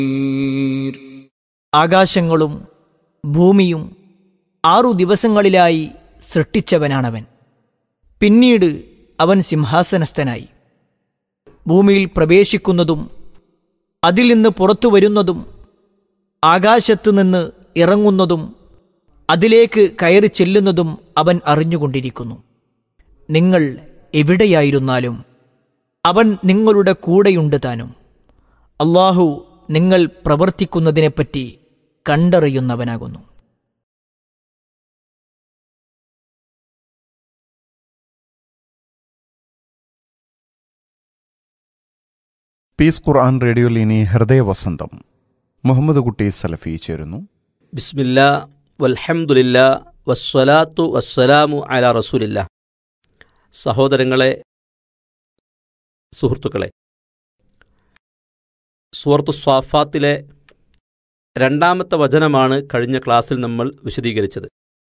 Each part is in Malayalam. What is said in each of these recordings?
ആകാശങ്ങളും ഭൂമിയും ആറു ദിവസങ്ങളിലായി സൃഷ്ടിച്ചവനാണവൻ പിന്നീട് അവൻ സിംഹാസനസ്ഥനായി ഭൂമിയിൽ പ്രവേശിക്കുന്നതും അതിൽ നിന്ന് പുറത്തു വരുന്നതും ആകാശത്തുനിന്ന് ഇറങ്ങുന്നതും അതിലേക്ക് കയറി ചെല്ലുന്നതും അവൻ അറിഞ്ഞുകൊണ്ടിരിക്കുന്നു നിങ്ങൾ എവിടെയായിരുന്നാലും അവൻ നിങ്ങളുടെ കൂടെയുണ്ട് താനും അള്ളാഹു നിങ്ങൾ പ്രവർത്തിക്കുന്നതിനെപ്പറ്റി കണ്ടറിയുന്നവനാകുന്നു പീസ് ഖുർആൻ റേഡിയോയിൽ ഇനി ഹൃദയവസന്തം മുഹമ്മദ് കുട്ടി സലഫി ചേരുന്നു ബിസ്മില്ല വൽഹംദുലില്ല വസ്സലാത്തു വസ്സലാമു അല റസൂലില്ല സഹോദരങ്ങളെ സുഹൃത്തുക്കളെ സുഹൃത്തു സ്വാഫാത്തിലെ രണ്ടാമത്തെ വചനമാണ് കഴിഞ്ഞ ക്ലാസ്സിൽ നമ്മൾ വിശദീകരിച്ചത്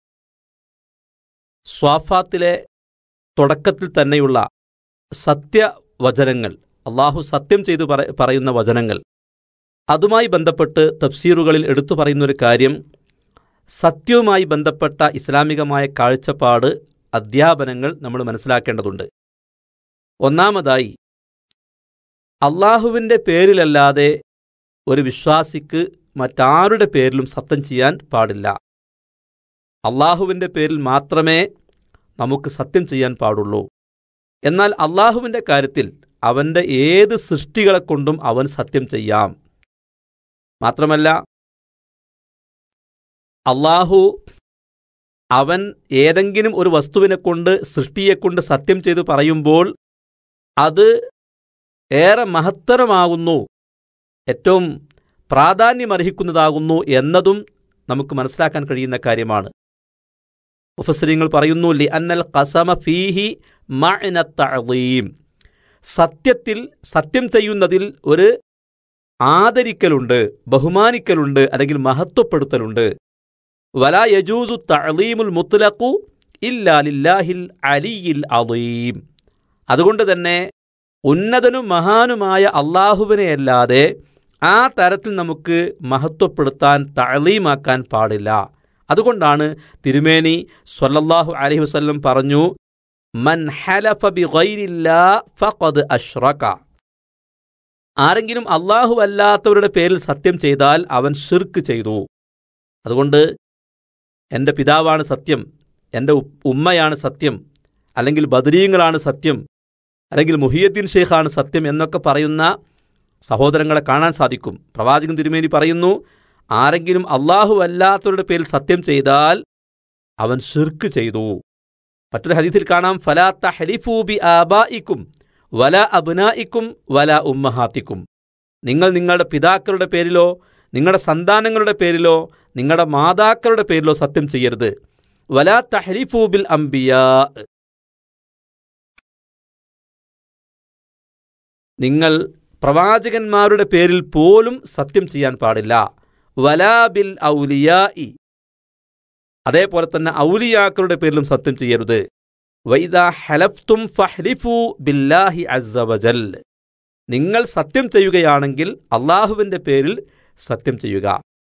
സ്വാഫാത്തിലെ തുടക്കത്തിൽ തന്നെയുള്ള സത്യവചനങ്ങൾ അള്ളാഹു സത്യം ചെയ്തു പറ പറയുന്ന വചനങ്ങൾ അതുമായി ബന്ധപ്പെട്ട് തഫ്സീറുകളിൽ എടുത്തു പറയുന്നൊരു കാര്യം സത്യവുമായി ബന്ധപ്പെട്ട ഇസ്ലാമികമായ കാഴ്ചപ്പാട് അധ്യാപനങ്ങൾ നമ്മൾ മനസ്സിലാക്കേണ്ടതുണ്ട് ഒന്നാമതായി അള്ളാഹുവിൻ്റെ പേരിലല്ലാതെ ഒരു വിശ്വാസിക്ക് മറ്റാരുടെ പേരിലും സത്യം ചെയ്യാൻ പാടില്ല അള്ളാഹുവിൻ്റെ പേരിൽ മാത്രമേ നമുക്ക് സത്യം ചെയ്യാൻ പാടുള്ളൂ എന്നാൽ അള്ളാഹുവിൻ്റെ കാര്യത്തിൽ അവൻ്റെ ഏത് സൃഷ്ടികളെ കൊണ്ടും അവൻ സത്യം ചെയ്യാം മാത്രമല്ല അള്ളാഹു അവൻ ഏതെങ്കിലും ഒരു വസ്തുവിനെ കൊണ്ട് സൃഷ്ടിയെക്കൊണ്ട് സത്യം ചെയ്തു പറയുമ്പോൾ അത് ഏറെ മഹത്തരമാകുന്നു ഏറ്റവും പ്രാധാന്യമർഹിക്കുന്നതാകുന്നു എന്നതും നമുക്ക് മനസ്സിലാക്കാൻ കഴിയുന്ന കാര്യമാണ് മുഫസരിങ്ങൾ പറയുന്നു ലി അന്നൽ കസമ ഫീഹി മഅനത്തഅളീം സത്യത്തിൽ സത്യം ചെയ്യുന്നതിൽ ഒരു ആദരിക്കലുണ്ട് ബഹുമാനിക്കലുണ്ട് അല്ലെങ്കിൽ മഹത്വപ്പെടുത്തലുണ്ട് വലാ യജൂസു തഅലീമുൽ മുത്ലഖു ഇല്ലാ ലില്ലാഹിൽ അലിയിൽ അളീം അതുകൊണ്ട് തന്നെ ഉന്നതനും മഹാനുമായ അള്ളാഹുവിനെയല്ലാതെ ആ തരത്തിൽ നമുക്ക് മഹത്വപ്പെടുത്താൻ തഴലീമാക്കാൻ പാടില്ല അതുകൊണ്ടാണ് തിരുമേനി സ്വല്ലല്ലാഹു അലൈഹി വസല്ലം പറഞ്ഞു മൻ ഹലഫ ബി ഗൈരില്ലാ ഫഖദ് അഷ്റക ആരെങ്കിലും അള്ളാഹു അല്ലാത്തവരുടെ പേരിൽ സത്യം ചെയ്താൽ അവൻ ഷിർക്ക് ചെയ്തു അതുകൊണ്ട് എൻ്റെ പിതാവാണ് സത്യം എൻ്റെ ഉ- ഉമ്മയാണ് സത്യം അല്ലെങ്കിൽ ബദരീങ്ങളാണ് സത്യം അല്ലെങ്കിൽ മുഹിയദ്ദീൻ ഷെയ്ഖാണ് സത്യം എന്നൊക്കെ പറയുന്ന സഹോദരങ്ങളെ കാണാൻ സാധിക്കും പ്രവാചകൻ തിരുമേനി പറയുന്നു ആരെങ്കിലും അള്ളാഹു അല്ലാത്തവരുടെ പേരിൽ സത്യം ചെയ്താൽ അവൻ ഷിർക്ക് ചെയ്തു മറ്റൊരു ഹദീസിൽ കാണാം ഫലാ തഹ്ലിഫൂ ബി ആബായിക്കും വല അബ്നായിക്കും വല ഉമ്മഹാത്തിക്കും നിങ്ങൾ നിങ്ങളുടെ പിതാക്കളുടെ പേരിലോ നിങ്ങളുടെ സന്താനങ്ങളുടെ പേരിലോ നിങ്ങളുടെ മാതാക്കളുടെ പേരിലോ സത്യം ചെയ്യരുത് വലാ തഹ്ലിഫൂ ബിൽ അംബിയാ നിങ്ങൾ പ്രവാചകന്മാരുടെ പേരിൽ പോലും സത്യം ചെയ്യാൻ പാടില്ല വലാ ബിൽ ഔലിയായി അതേപോലെ തന്നെ ഔലിയാക്കളുടെ പേരിലും സത്യം ചെയ്യരുത് വൈദ ഹലഫ്തും ഫഹ്ലിഫു ബില്ലാഹി അസ്സവജൽ നിങ്ങൾ സത്യം ചെയ്യുകയാണെങ്കിൽ അള്ളാഹുവിൻ്റെ പേരിൽ സത്യം ചെയ്യുക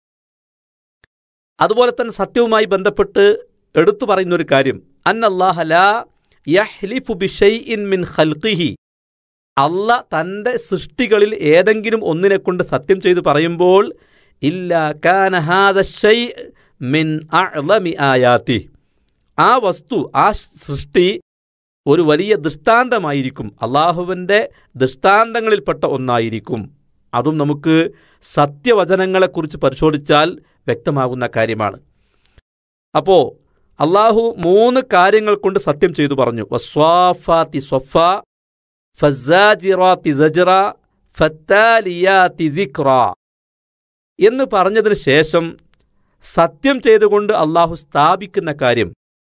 അതുപോലെ തന്നെ സത്യവുമായി ബന്ധപ്പെട്ട് എടുത്തു പറയുന്ന ഒരു കാര്യം അന്നല്ലാഹ ലാ യഹ്ലിഫു ബിഷൈഇൻ മിൻ ഖൽഖിഹി അല്ല തൻ്റെ സൃഷ്ടികളിൽ ഏതെങ്കിലും ഒന്നിനെ കൊണ്ട് സത്യം ചെയ്തു പറയുമ്പോൾ ഇല്ല കാന ഹാദ ഷൈ മിൻ അഅ്ലമി ആയാത്തി ആ വസ്തു ആ സൃഷ്ടി ഒരു വലിയ ദൃഷ്ടാന്തമായിരിക്കും അള്ളാഹുവിൻ്റെ ദൃഷ്ടാന്തങ്ങളിൽപ്പെട്ട ഒന്നായിരിക്കും അതും നമുക്ക് സത്യവചനങ്ങളെക്കുറിച്ച് പരിശോധിച്ചാൽ വ്യക്തമാകുന്ന കാര്യമാണ് അപ്പോൾ അള്ളാഹു മൂന്ന് കാര്യങ്ങൾ കൊണ്ട് സത്യം ചെയ്തു പറഞ്ഞു വസ്വാഫാത്തി സ്വഫ ഫസാജിറാത്തി സജറ ഫത്താലിയാത്തി ദിക്റ എന്ന് പറഞ്ഞതിന് ശേഷം സത്യം ചെയ്തുകൊണ്ട് അള്ളാഹു സ്ഥാപിക്കുന്ന കാര്യം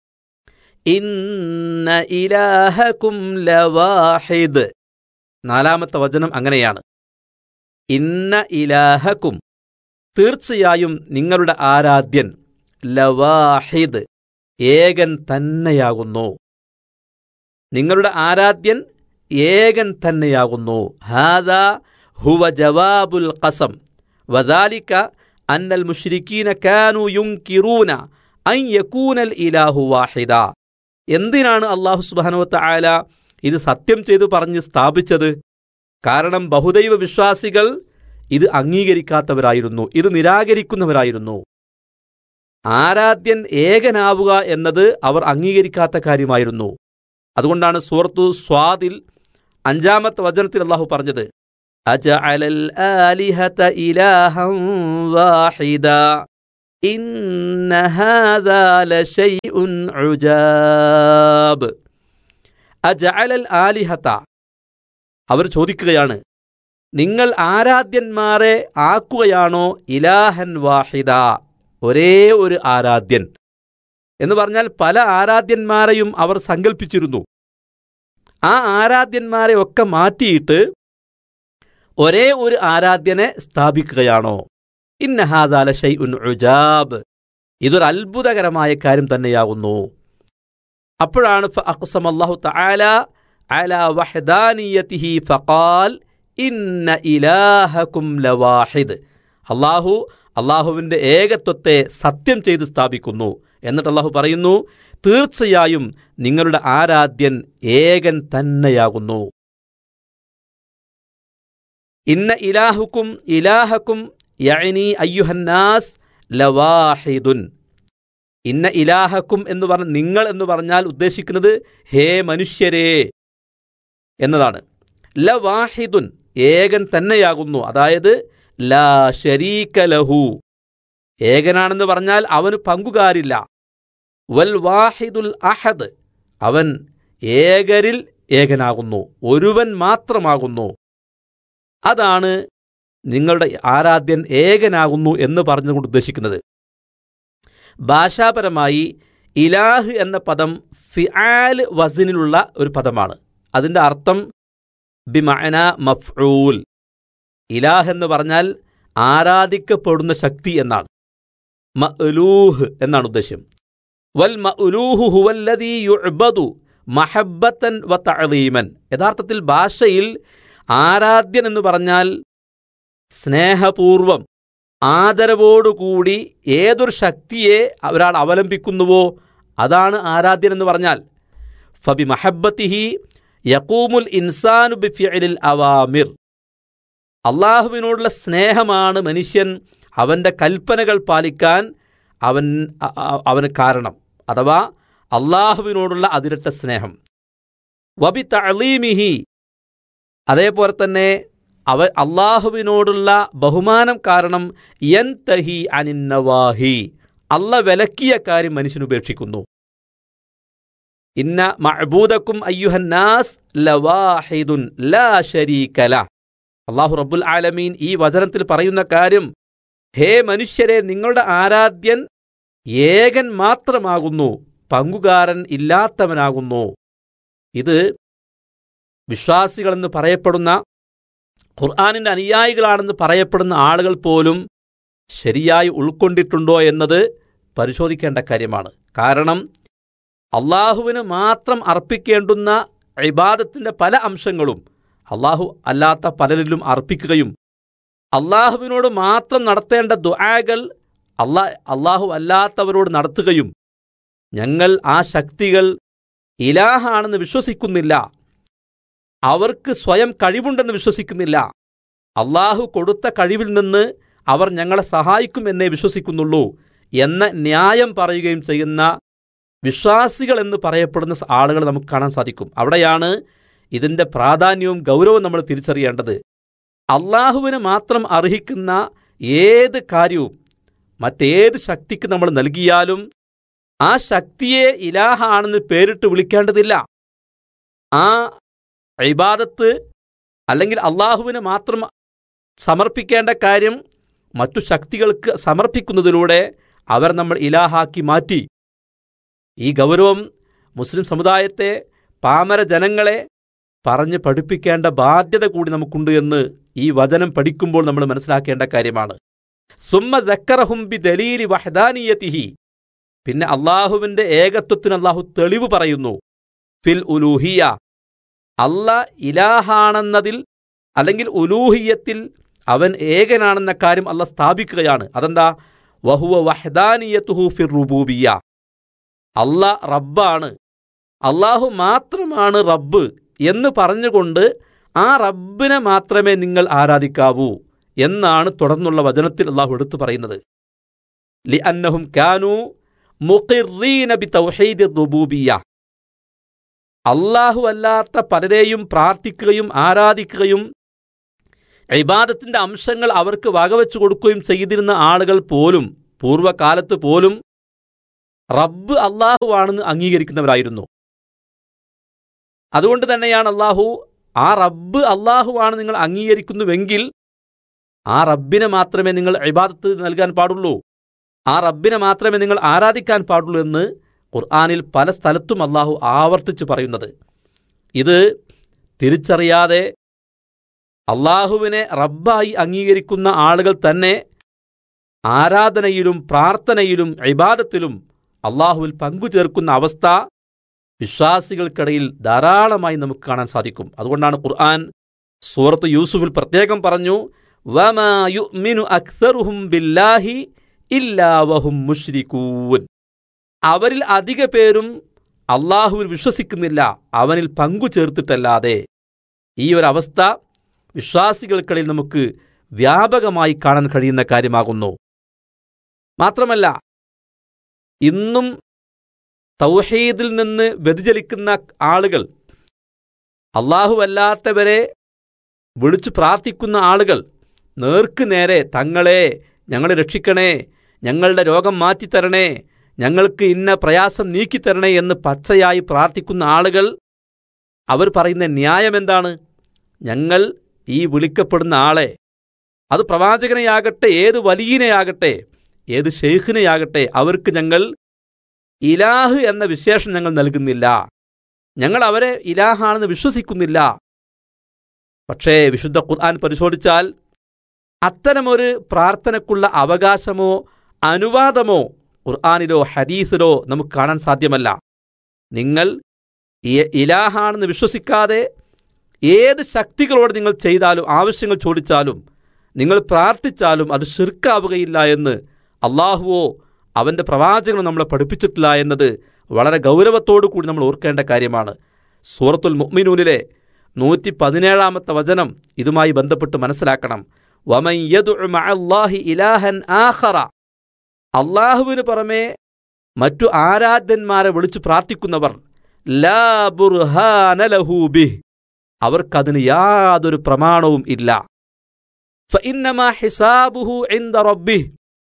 ഇന്ന ഇലാഹക്കും ലവാഹിദ് നാലാമത്തെ വചനം അങ്ങനെയാണ് ഇന്ന ഇലാഹക്കും തീർച്ചയായും നിങ്ങളുടെ ആരാധ്യൻ ലവാഹിദ് ഏകൻ തന്നെയാകുന്നു നിങ്ങളുടെ ആരാധ്യൻ ഏകൻ തന്നെയാകുന്നു ഹാദ ഹുവ ജവാബുൽ ഖസം വദാലിക അന്നൽ മുഷ്രിക്കീന കാനു യുൻകിറൂന അൻ യകൂനൽ ഇലാഹു വാഹിദ എന്തിനാണ് അള്ളാഹു സുബാനുവത്ത ആല ഇത് സത്യം ചെയ്തു പറഞ്ഞ് സ്ഥാപിച്ചത് കാരണം ബഹുദൈവ വിശ്വാസികൾ ഇത് അംഗീകരിക്കാത്തവരായിരുന്നു ഇത് നിരാകരിക്കുന്നവരായിരുന്നു ആരാധ്യൻ ഏകനാവുക എന്നത് അവർ അംഗീകരിക്കാത്ത കാര്യമായിരുന്നു അതുകൊണ്ടാണ് സൂറത്തു സ്വാദിൽ അഞ്ചാമത്തെ വചനത്തിൽ അള്ളാഹു പറഞ്ഞത് അജഅലൽ ആലിഹത ഇലാഹം വാഹിദ ഇന്ന ഹാദാ ലശൈഉൻ ഉജാബ് അജഅലൽ ആലിഹത അവർ ചോദിക്കുകയാണ് നിങ്ങൾ ആരാധ്യന്മാരെ ആക്കുകയാണോ ഇലാഹൻ വാഹിദ ഒരേ ഒരു ആരാധ്യൻ എന്ന് പറഞ്ഞാൽ പല ആരാധ്യന്മാരെയും അവർ സങ്കല്പിച്ചിരുന്നു ആ ആരാധ്യന്മാരെ ഒക്കെ മാറ്റിയിട്ട് ഒരേ ഒരു ആരാധ്യനെ സ്ഥാപിക്കുകയാണോ ഇന്നഹാദാല ഷൈ ഉൻ ഉജാബ് ഇതൊരു അത്ഭുതകരമായ കാര്യം തന്നെയാകുന്നു അപ്പോഴാണ് അഖ്സം അല്ലാഹു തആല അല വഹദാനിയതിഹി ഫഖാൽ ഇന്ന ഇലാഹക്കും ലവാഹിദ് അള്ളാഹു അള്ളാഹുവിൻ്റെ ഏകത്വത്തെ സത്യം ചെയ്ത് സ്ഥാപിക്കുന്നു എന്നിട്ട് അള്ളാഹു പറയുന്നു തീർച്ചയായും നിങ്ങളുടെ ആരാധ്യൻ ഏകൻ തന്നെയാകുന്നു ഇന്ന ഇലാഹുക്കും ഇലാഹക്കും യഅനി അയ്യുഹന്നാസ് ലവാഹിദുൻ ഇന്ന ഇലാഹക്കും എന്ന് പറഞ്ഞ നിങ്ങൾ എന്ന് പറഞ്ഞാൽ ഉദ്ദേശിക്കുന്നത് ഹേ മനുഷ്യരേ എന്നതാണ് ലവാഹിദുൻ ഏകൻ തന്നെയാകുന്നു അതായത് ലാ ഷരീക ലഹു ഏകനാണെന്ന് പറഞ്ഞാൽ അവന് പങ്കുകാരില്ല വൽ വാഹിദുൽ അഹദ് അവൻ ഏകരിൽ ഏകനാകുന്നു ഒരുവൻ മാത്രമാകുന്നു അതാണ് നിങ്ങളുടെ ആരാധ്യൻ ഏകനാകുന്നു എന്ന് പറഞ്ഞുകൊണ്ട് ഉദ്ദേശിക്കുന്നത് ഭാഷാപരമായി ഇലാഹ് എന്ന പദം ഫിആൽ വസിനിലുള്ള ഒരു പദമാണ് അതിൻ്റെ അർത്ഥം ബിമഅന മഫ്ഊൽ ഇലാഹ് എന്ന് പറഞ്ഞാൽ ആരാധിക്കപ്പെടുന്ന ശക്തി എന്നാണ് മഅലൂഹ് എന്നാണ് ഉദ്ദേശ്യം വൽ മഅലൂഹു ഹുവല്ലദീ യുഅ്ബദു മഹബ്ബത്തൻ വ തഅലീമൻ യഥാർത്ഥത്തിൽ ഭാഷയിൽ ആരാധ്യൻ എന്ന് പറഞ്ഞാൽ സ്നേഹപൂർവം ആദരവോടുകൂടി ഏതൊരു ശക്തിയെ ഒരാൾ അവലംബിക്കുന്നുവോ അതാണ് ആരാധ്യൻ എന്ന് പറഞ്ഞാൽ ഫബി മഹബത്തിഹി യക്കൂമുൽ ഇൻസാനു ബിഫിഅലിൽ അവാമിർ അള്ളാഹുവിനോടുള്ള സ്നേഹമാണ് മനുഷ്യൻ അവൻ്റെ കൽപ്പനകൾ പാലിക്കാൻ അവൻ അ- അ- അവന് കാരണം അഥവാ അള്ളാഹുവിനോടുള്ള അതിരട്ട സ്നേഹം വബി തളീമിഹി അതേപോലെ തന്നെ അവ അള്ളാഹുവിനോടുള്ള ബഹുമാനം കാരണം യൻ തഹി അനിന്നവാഹി അല്ല വിലക്കിയ കാര്യം മനുഷ്യൻ ഉപേക്ഷിക്കുന്നു ഇന്ന മഅബൂദക്കും അയ്യുഹന്നാസ് ലവാഹിദുൻ ലാ ശരീകല അള്ളാഹു റബ്ബുൽ ആലമീൻ ഈ വചനത്തിൽ പറയുന്ന കാര്യം ഹേ മനുഷ്യരെ നിങ്ങളുടെ ആരാധ്യൻ ഏകൻ മാത്രമാകുന്നു പങ്കുകാരൻ ഇല്ലാത്തവനാകുന്നു ഇത് വിശ്വാസികളെന്ന് പറയപ്പെടുന്ന ഖുർആാനിൻ്റെ അനുയായികളാണെന്ന് പറയപ്പെടുന്ന ആളുകൾ പോലും ശരിയായി ഉൾക്കൊണ്ടിട്ടുണ്ടോ എന്നത് പരിശോധിക്കേണ്ട കാര്യമാണ് കാരണം അള്ളാഹുവിന് മാത്രം അർപ്പിക്കേണ്ടുന്ന ഇബാദത്തിൻ്റെ പല അംശങ്ങളും അള്ളാഹു അല്ലാത്ത പലരിലും അർപ്പിക്കുകയും അള്ളാഹുവിനോട് മാത്രം നടത്തേണ്ട ദുആകൾ അള്ളാ അള്ളാഹു അല്ലാത്തവരോട് നടത്തുകയും ഞങ്ങൾ ആ ശക്തികൾ ഇലാഹാണെന്ന് വിശ്വസിക്കുന്നില്ല അവർക്ക് സ്വയം കഴിവുണ്ടെന്ന് വിശ്വസിക്കുന്നില്ല അള്ളാഹു കൊടുത്ത കഴിവിൽ നിന്ന് അവർ ഞങ്ങളെ സഹായിക്കും എന്നേ വിശ്വസിക്കുന്നുള്ളൂ എന്ന ന്യായം പറയുകയും ചെയ്യുന്ന വിശ്വാസികൾ എന്ന് പറയപ്പെടുന്ന ആളുകൾ നമുക്ക് കാണാൻ സാധിക്കും അവിടെയാണ് ഇതിൻ്റെ പ്രാധാന്യവും ഗൗരവവും നമ്മൾ തിരിച്ചറിയേണ്ടത് അള്ളാഹുവിന് മാത്രം അർഹിക്കുന്ന ഏത് കാര്യവും മറ്റേത് ശക്തിക്ക് നമ്മൾ നൽകിയാലും ആ ശക്തിയെ ഇലാഹാണെന്ന് പേരിട്ട് വിളിക്കേണ്ടതില്ല ആ ഇബാദത്ത് അല്ലെങ്കിൽ അള്ളാഹുവിന് മാത്രം സമർപ്പിക്കേണ്ട കാര്യം മറ്റു ശക്തികൾക്ക് സമർപ്പിക്കുന്നതിലൂടെ അവർ നമ്മൾ ഇലാഹാക്കി മാറ്റി ഈ ഗൗരവം മുസ്ലിം സമുദായത്തെ പാമര ജനങ്ങളെ പറഞ്ഞ് പഠിപ്പിക്കേണ്ട ബാധ്യത കൂടി നമുക്കുണ്ട് എന്ന് ഈ വചനം പഠിക്കുമ്പോൾ നമ്മൾ മനസ്സിലാക്കേണ്ട കാര്യമാണ് സുമ്മ ജക്കറഹും ബി ദലീലി വഹദാനിയതിഹി പിന്നെ അള്ളാഹുവിന്റെ ഏകത്വത്തിന് അള്ളാഹു തെളിവ് പറയുന്നു ഫിൽ ഉലൂഹിയ അല്ല ഇലാഹാണെന്നതിൽ അല്ലെങ്കിൽ ഉലൂഹിയത്തിൽ അവൻ ഏകനാണെന്ന കാര്യം അല്ല സ്ഥാപിക്കുകയാണ് അതെന്താ വഹുവ വഹദാനിയത്തുഹു ഫിർ റുബൂബിയ അല്ല റബ്ബാണ് അള്ളാഹു മാത്രമാണ് റബ്ബ് എന്ന് പറഞ്ഞുകൊണ്ട് ആ റബ്ബിനെ മാത്രമേ നിങ്ങൾ ആരാധിക്കാവൂ എന്നാണ് തുടർന്നുള്ള വചനത്തിൽ അള്ളാഹു എടുത്തു പറയുന്നത് ലി അന്നഹും കാനു മുഖിറീന ബി തൗഹീദ് റുബൂബിയ അള്ളാഹു അല്ലാത്ത പലരെയും പ്രാർത്ഥിക്കുകയും ആരാധിക്കുകയും ഇബാദത്തിന്റെ അംശങ്ങൾ അവർക്ക് വകവെച്ചു കൊടുക്കുകയും ചെയ്തിരുന്ന ആളുകൾ പോലും പൂർവ്വകാലത്ത് പോലും റബ്ബ് അള്ളാഹുവാണെന്ന് അംഗീകരിക്കുന്നവരായിരുന്നു അതുകൊണ്ട് തന്നെയാണ് അള്ളാഹു ആ റബ്ബ് അള്ളാഹുവാണ് നിങ്ങൾ അംഗീകരിക്കുന്നുവെങ്കിൽ ആ റബ്ബിനെ മാത്രമേ നിങ്ങൾ ഇബാദത്ത് നൽകാൻ പാടുള്ളൂ ആ റബ്ബിനെ മാത്രമേ നിങ്ങൾ ആരാധിക്കാൻ പാടുള്ളൂ എന്ന് ഖുർആാനിൽ പല സ്ഥലത്തും അള്ളാഹു ആവർത്തിച്ചു പറയുന്നത് ഇത് തിരിച്ചറിയാതെ അള്ളാഹുവിനെ റബ്ബായി അംഗീകരിക്കുന്ന ആളുകൾ തന്നെ ആരാധനയിലും പ്രാർത്ഥനയിലും ഇബാദത്തിലും അള്ളാഹുവിൽ പങ്കുചേർക്കുന്ന അവസ്ഥ വിശ്വാസികൾക്കിടയിൽ ധാരാളമായി നമുക്ക് കാണാൻ സാധിക്കും അതുകൊണ്ടാണ് ഖുർആൻ സൂറത്ത് യൂസുഫിൽ പ്രത്യേകം പറഞ്ഞു വമാ യുഅ്മിനു അക്സറുഹും ബില്ലാഹി ഇല്ലാ വഹും മുഷ്രിക്കൂൻ അവരിൽ അധിക പേരും അള്ളാഹുവിൽ വിശ്വസിക്കുന്നില്ല അവനിൽ പങ്കു ചേർത്തിട്ടല്ലാതെ ഈ ഒരു അവസ്ഥ വിശ്വാസികൾക്കിടയിൽ നമുക്ക് വ്യാപകമായി കാണാൻ കഴിയുന്ന കാര്യമാകുന്നു മാത്രമല്ല ഇന്നും തൗഹീദിൽ നിന്ന് വ്യതിചലിക്കുന്ന ആളുകൾ അല്ലാത്തവരെ വിളിച്ചു പ്രാർത്ഥിക്കുന്ന ആളുകൾ നേർക്ക് നേരെ തങ്ങളെ ഞങ്ങളെ രക്ഷിക്കണേ ഞങ്ങളുടെ രോഗം മാറ്റിത്തരണേ ഞങ്ങൾക്ക് ഇന്ന പ്രയാസം നീക്കിത്തരണേ എന്ന് പച്ചയായി പ്രാർത്ഥിക്കുന്ന ആളുകൾ അവർ പറയുന്ന ന്യായം എന്താണ് ഞങ്ങൾ ഈ വിളിക്കപ്പെടുന്ന ആളെ അത് പ്രവാചകനെയാകട്ടെ ഏത് വലിയനെയാകട്ടെ ഏത് ഷെയ്ഖിനെയാകട്ടെ അവർക്ക് ഞങ്ങൾ ഇലാഹ് എന്ന വിശേഷം ഞങ്ങൾ നൽകുന്നില്ല ഞങ്ങൾ അവരെ ഇലാഹാണെന്ന് വിശ്വസിക്കുന്നില്ല പക്ഷേ വിശുദ്ധ ഖുർആൻ പരിശോധിച്ചാൽ അത്തരമൊരു പ്രാർത്ഥനയ്ക്കുള്ള അവകാശമോ അനുവാദമോ ഖുർആാനിലോ ഹദീസിലോ നമുക്ക് കാണാൻ സാധ്യമല്ല നിങ്ങൾ ഇ- ഇലാഹാണെന്ന് വിശ്വസിക്കാതെ ഏത് ശക്തികളോട് നിങ്ങൾ ചെയ്താലും ആവശ്യങ്ങൾ ചോദിച്ചാലും നിങ്ങൾ പ്രാർത്ഥിച്ചാലും അത് ഷിർക്കാവുകയില്ല എന്ന് അള്ളാഹുവോ അവൻ്റെ പ്രവാചകനോ നമ്മളെ പഠിപ്പിച്ചിട്ടില്ല എന്നത് വളരെ ഗൗരവത്തോടു കൂടി നമ്മൾ ഓർക്കേണ്ട കാര്യമാണ് സൂറത്തുൽ മുഅ്മിനൂനിലെ നൂറ്റി പതിനേഴാമത്തെ വചനം ഇതുമായി ബന്ധപ്പെട്ട് മനസ്സിലാക്കണം വമൻ യദ്ഉ മഅല്ലാഹി ഇലാഹൻ ആഖറ അള്ളാഹുവിന് പുറമെ മറ്റു ആരാധ്യന്മാരെ വിളിച്ചു പ്രാർത്ഥിക്കുന്നവർ ലാ ബുർഹാന ലഹു ബിഹ് അവർക്കതിന് യാതൊരു പ്രമാണവും ഇല്ല ഫഇന്നമാ ഹിസാബുഹു ഇൻദ റബ്ബിഹ്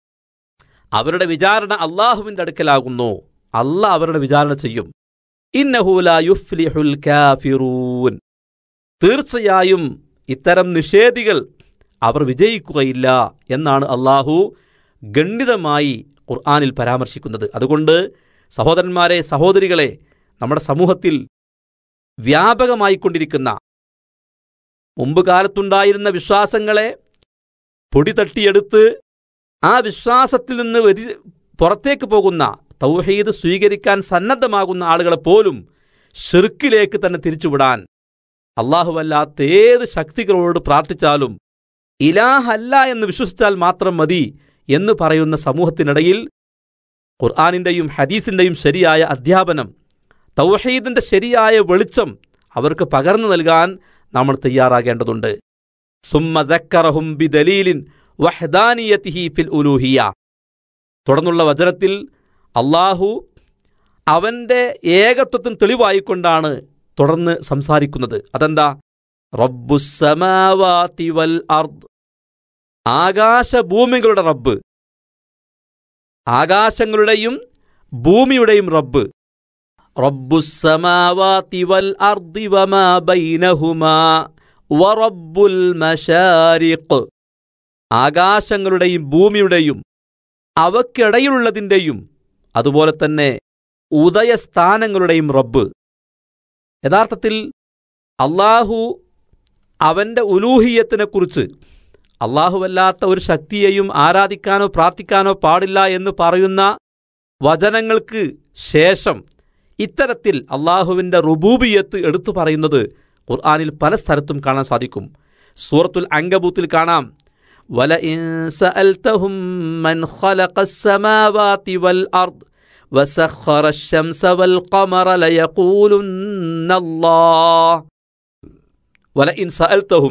അവരുടെ വിചാരണ അള്ളാഹുവിന്റെ അടുക്കലാകുന്നു അള്ളാഹ് അവരുടെ വിചാരണ ചെയ്യും ഇന്നഹു ലാ യുഫ്ലിഹുൽ കാഫിറൂൻ തീർച്ചയായും ഇത്തരം നിഷേധികൾ അവർ വിജയിക്കുകയില്ല എന്നാണ് അള്ളാഹു ഗണ്ഡിതമായി ഖുർആാനിൽ പരാമർശിക്കുന്നത് അതുകൊണ്ട് സഹോദരന്മാരെ സഹോദരികളെ നമ്മുടെ സമൂഹത്തിൽ വ്യാപകമായിക്കൊണ്ടിരിക്കുന്ന മുമ്പ് കാലത്തുണ്ടായിരുന്ന വിശ്വാസങ്ങളെ പൊടി തട്ടിയെടുത്ത് ആ വിശ്വാസത്തിൽ നിന്ന് വ്യതി പുറത്തേക്ക് പോകുന്ന തൗഹീദ് സ്വീകരിക്കാൻ സന്നദ്ധമാകുന്ന ആളുകളെ പോലും ഷിർക്കിലേക്ക് തന്നെ തിരിച്ചുവിടാൻ അള്ളാഹുവല്ലാത്ത ഏത് ശക്തികളോട് പ്രാർത്ഥിച്ചാലും ഇലാഹല്ല എന്ന് വിശ്വസിച്ചാൽ മാത്രം മതി എന്ന് പറയുന്ന സമൂഹത്തിനിടയിൽ ഖുർആാനിൻ്റെയും ഹദീസിൻ്റെയും ശരിയായ അധ്യാപനം തൗഹീദിൻ്റെ ശരിയായ വെളിച്ചം അവർക്ക് പകർന്നു നൽകാൻ നമ്മൾ തയ്യാറാകേണ്ടതുണ്ട് സുമ്മ ദക്കറഹും ബി ദലീലിൻ വഹദാനിയത്തിഹി ഫിൽ ഉലൂഹിയ തുടർന്നുള്ള വചനത്തിൽ അള്ളാഹു അവൻ്റെ ഏകത്വത്തിന് തെളിവായിക്കൊണ്ടാണ് തുടർന്ന് സംസാരിക്കുന്നത് അതെന്താ റബ്ബുസമാവാതി വൽ അർദ് ആകാശഭൂമികളുടെ റബ്ബ് ആകാശങ്ങളുടെയും ഭൂമിയുടെയും റബ്ബ് റബ്ബുസമാവാതി വൽ അർദി വമാ ബൈനഹുമാ വറബ്ബുൽ മശാരിഖ് ആകാശങ്ങളുടെയും ഭൂമിയുടെയും അവക്കിടയിലുള്ളതിൻ്റെയും അതുപോലെ തന്നെ ഉദയസ്ഥാനങ്ങളുടെയും റബ്ബ് യഥാർത്ഥത്തിൽ അള്ളാഹു അവൻ്റെ ഉലൂഹിയത്തിനെക്കുറിച്ച് അള്ളാഹുവല്ലാത്ത ഒരു ശക്തിയെയും ആരാധിക്കാനോ പ്രാർത്ഥിക്കാനോ പാടില്ല എന്ന് പറയുന്ന വചനങ്ങൾക്ക് ശേഷം ഇത്തരത്തിൽ അള്ളാഹുവിൻ്റെ റുബൂബിയത്ത് എടുത്തു പറയുന്നത് ഖുർആാനിൽ പല സ്ഥലത്തും കാണാൻ സാധിക്കും സൂറത്തുൽ അങ്കബൂത്തിൽ കാണാം ولئن سألتهم من خلق السماوات والأرض وسخر الشمس والقمر ليقولن الله ولئن سألتهم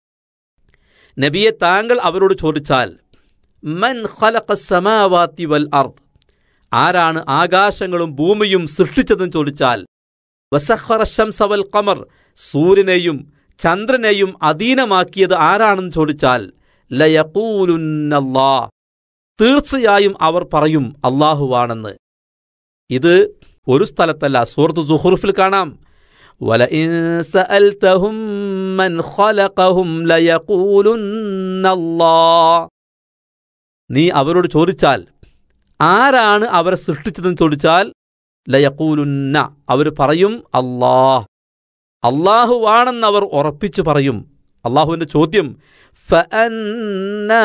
നബിയെ താങ്കൾ അവരോട് ചോദിച്ചാൽ മൻ ഖലഖ സമാവാത്തി വൽ അർദ് ആരാണ് ആകാശങ്ങളും ഭൂമിയും സൃഷ്ടിച്ചതെന്ന് ചോദിച്ചാൽ വസഖറ ശംസ വൽ ഖമർ സൂര്യനെയും ചന്ദ്രനെയും അധീനമാക്കിയത് ആരാണെന്ന് ചോദിച്ചാൽ ലയഖൂലുന്നല്ലാ തീർച്ചയായും അവർ പറയും അള്ളാഹുവാണെന്ന് ഇത് ഒരു സ്ഥലത്തല്ല സൂറത്ത് സുഹുറുഫിൽ കാണാം وَلَئِن سَأَلْتَهُم مَّنْ خَلَقَهُمْ لَيَقُولُنَّ اللَّهُ നീ അവരോട് ചോദിച്ചാൽ ആരാണ് അവരെ സൃഷ്ടിച്ചതെന്ന് ചോദിച്ചാൽ ലയക്കൂലുന്ന അവർ പറയും അല്ലാഹ് അള്ളാഹുവാണെന്ന് അവർ ഉറപ്പിച്ചു പറയും അള്ളാഹുവിന്റെ ചോദ്യം ഫഅന്നാ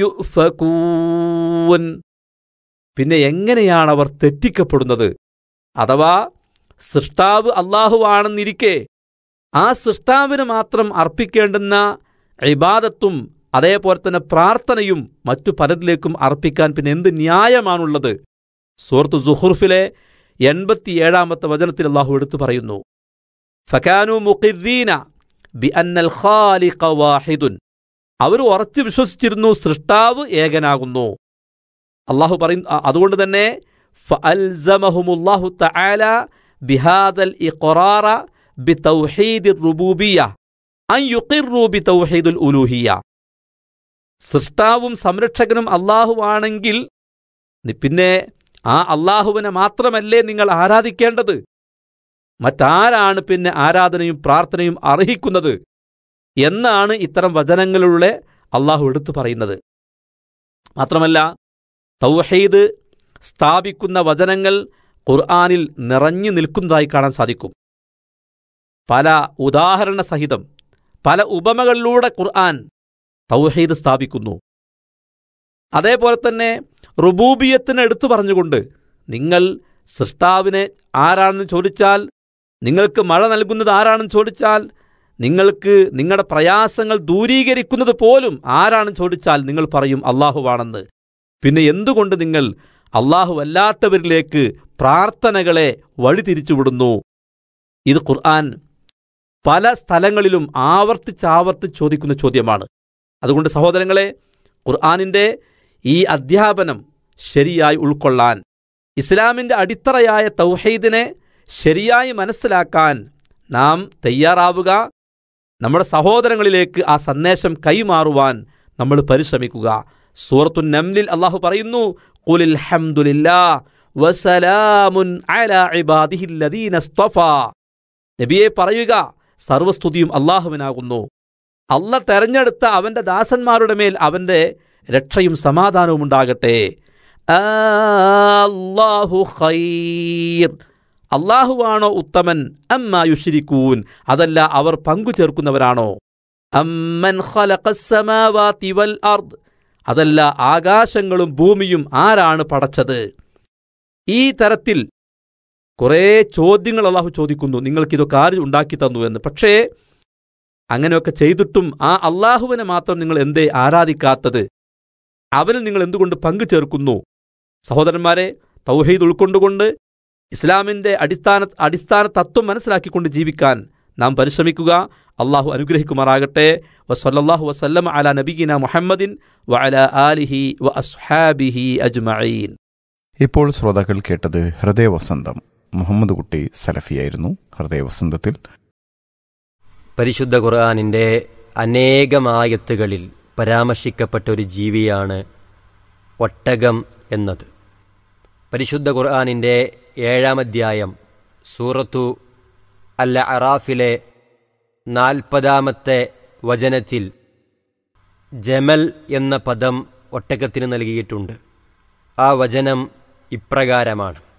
യുഫകൂൻ. പിന്നെ എങ്ങനെയാണ് അവർ തെറ്റിക്കപ്പെടുന്നത് അഥവാ സൃഷ്ടാവ് അള്ളാഹുവാണെന്നിരിക്കെ ആ സൃഷ്ടാവിന് മാത്രം അർപ്പിക്കേണ്ടുന്ന ഇബാദത്തും അതേപോലെ തന്നെ പ്രാർത്ഥനയും മറ്റു പലരിലേക്കും അർപ്പിക്കാൻ പിന്നെ എന്ത് ന്യായമാണുള്ളത് സൂറത്ത് സുഹുർഫിലെ എൺപത്തിയേഴാമത്തെ വചനത്തിൽ അള്ളാഹു എടുത്തു പറയുന്നു ഫക്കാനു മുഖിദ്ദീന ബി അന്നൽ ഖാലിഖ വാഹിദുൻ അവർ ഉറച്ചു വിശ്വസിച്ചിരുന്നു സൃഷ്ടാവ് ഏകനാകുന്നു അള്ളാഹു പറയുന്നു അ- അതുകൊണ്ട് തന്നെ ഫഅൽസമഹുമുല്ലാഹു തആല ബിഹാദൽ ഇഖറാറ ബിതൗഹീദി റുബൂബിയ്യ അൻ യുഖിറു ബിതൗഹീദുൽ ഉലൂഹിയ്യ സൃഷ്ടാവും സംരക്ഷകനും അള്ളാഹുവാണെങ്കിൽ നി- പിന്നെ ആ അള്ളാഹുവിനെ മാത്രമല്ലേ നിങ്ങൾ ആരാധിക്കേണ്ടത് മറ്റാരാണ് പിന്നെ ആരാധനയും പ്രാർത്ഥനയും അർഹിക്കുന്നത് എന്നാണ് ഇത്തരം വചനങ്ങളിലൂടെ അള്ളാഹു എടുത്തു പറയുന്നത് മാത്രമല്ല തൗഹീദ് സ്ഥാപിക്കുന്ന വചനങ്ങൾ ഖുർആാനിൽ നിറഞ്ഞു നിൽക്കുന്നതായി കാണാൻ സാധിക്കും പല ഉദാഹരണ സഹിതം പല ഉപമകളിലൂടെ ഖുർആൻ തൗഹീദ് സ്ഥാപിക്കുന്നു അതേപോലെ തന്നെ റുബൂബിയത്തിന് എടുത്തു പറഞ്ഞുകൊണ്ട് നിങ്ങൾ സൃഷ്ടാവിനെ ആരാണെന്ന് ചോദിച്ചാൽ നിങ്ങൾക്ക് മഴ നൽകുന്നത് ആരാണെന്ന് ചോദിച്ചാൽ നിങ്ങൾക്ക് നിങ്ങളുടെ പ്രയാസങ്ങൾ ദൂരീകരിക്കുന്നത് പോലും ആരാണെന്ന് ചോദിച്ചാൽ നിങ്ങൾ പറയും അള്ളാഹുവാണെന്ന് പിന്നെ എന്തുകൊണ്ട് നിങ്ങൾ അള്ളാഹു അല്ലാത്തവരിലേക്ക് പ്രാർത്ഥനകളെ വഴിതിരിച്ചുവിടുന്നു ഇത് ഖുർആൻ പല സ്ഥലങ്ങളിലും ആവർത്തിച്ചാവർത്തിച്ച് ചോദിക്കുന്ന ചോദ്യമാണ് അതുകൊണ്ട് സഹോദരങ്ങളെ ഖുർആാനിൻ്റെ ഈ അധ്യാപനം ശരിയായി ഉൾക്കൊള്ളാൻ ഇസ്ലാമിൻ്റെ അടിത്തറയായ തൗഹീദിനെ ശരിയായി മനസ്സിലാക്കാൻ നാം തയ്യാറാവുക നമ്മുടെ സഹോദരങ്ങളിലേക്ക് ആ സന്ദേശം കൈമാറുവാൻ നമ്മൾ പരിശ്രമിക്കുക സൂറത്തു നംലിൽ അള്ളാഹു പറയുന്നു ഖുലിൽ ഹംദുലില്ലാ വസലാമുൻ അലാ ഇബാദിഹില്ലദീന ഇസ്തഫാ നബിയെ പറയുക സർവസ്തുതിയും അള്ളാഹുവിനാകുന്നു അല്ല തെരഞ്ഞെടുത്ത അവന്റെ ദാസന്മാരുടെ മേൽ അവന്റെ രക്ഷയും സമാധാനവും ഉണ്ടാകട്ടെ അല്ലാഹു ഖൈർ അള്ളാഹുവാണോ ഉത്തമൻ അമ്മ യുഷിരിക്കൂൻ അതല്ല അവർ പങ്കു ചേർക്കുന്നവരാണോ അമ്മൻ ഖലഖസ്സമാവാതി വൽ അർദ് അതല്ല ആകാശങ്ങളും ഭൂമിയും ആരാണ് പടച്ചത് ഈ തരത്തിൽ കുറേ ചോദ്യങ്ങൾ അള്ളാഹു ചോദിക്കുന്നു നിങ്ങൾക്കിതൊക്കെ ആര് ഉണ്ടാക്കി തന്നു എന്ന് പക്ഷേ അങ്ങനെയൊക്കെ ചെയ്തിട്ടും ആ അള്ളാഹുവിനെ മാത്രം നിങ്ങൾ എന്തേ ആരാധിക്കാത്തത് അവന് നിങ്ങൾ എന്തുകൊണ്ട് പങ്കു ചേർക്കുന്നു സഹോദരന്മാരെ തൗഹീദ് ഉൾക്കൊണ്ടുകൊണ്ട് ഇസ്ലാമിന്റെ അടിസ്ഥാന അടിസ്ഥാന തത്വം മനസ്സിലാക്കിക്കൊണ്ട് ജീവിക്കാൻ നാം പരിശ്രമിക്കുക അള്ളാഹു അനുഗ്രഹിക്കുമാറാകട്ടെ വസല്ലാഹു വസല്ലം അല നബീന മുഹമ്മദിൻ വ അല ആലിഹി വ അസ്ഹാബിഹി അജ്മഈൻ ഇപ്പോൾ ശ്രോതാക്കൾ കേട്ടത് ഹൃദയവസന്തം മുഹമ്മദ് കുട്ടി സലഫിയായിരുന്നു ഹൃദയവസന്തത്തിൽ പരിശുദ്ധ ഖുർആാനിൻ്റെ അനേകമായത്തുകളിൽ പരാമർശിക്കപ്പെട്ട ഒരു ജീവിയാണ് ഒട്ടകം എന്നത് പരിശുദ്ധ ഖുർആാനിൻ്റെ ഏഴാം അധ്യായം സൂറത്തു അൽ അറാഫിലെ നാൽപ്പതാമത്തെ വചനത്തിൽ ജമൽ എന്ന പദം ഒട്ടകത്തിന് നൽകിയിട്ടുണ്ട് ആ വചനം ഇപ്രകാരമാണ്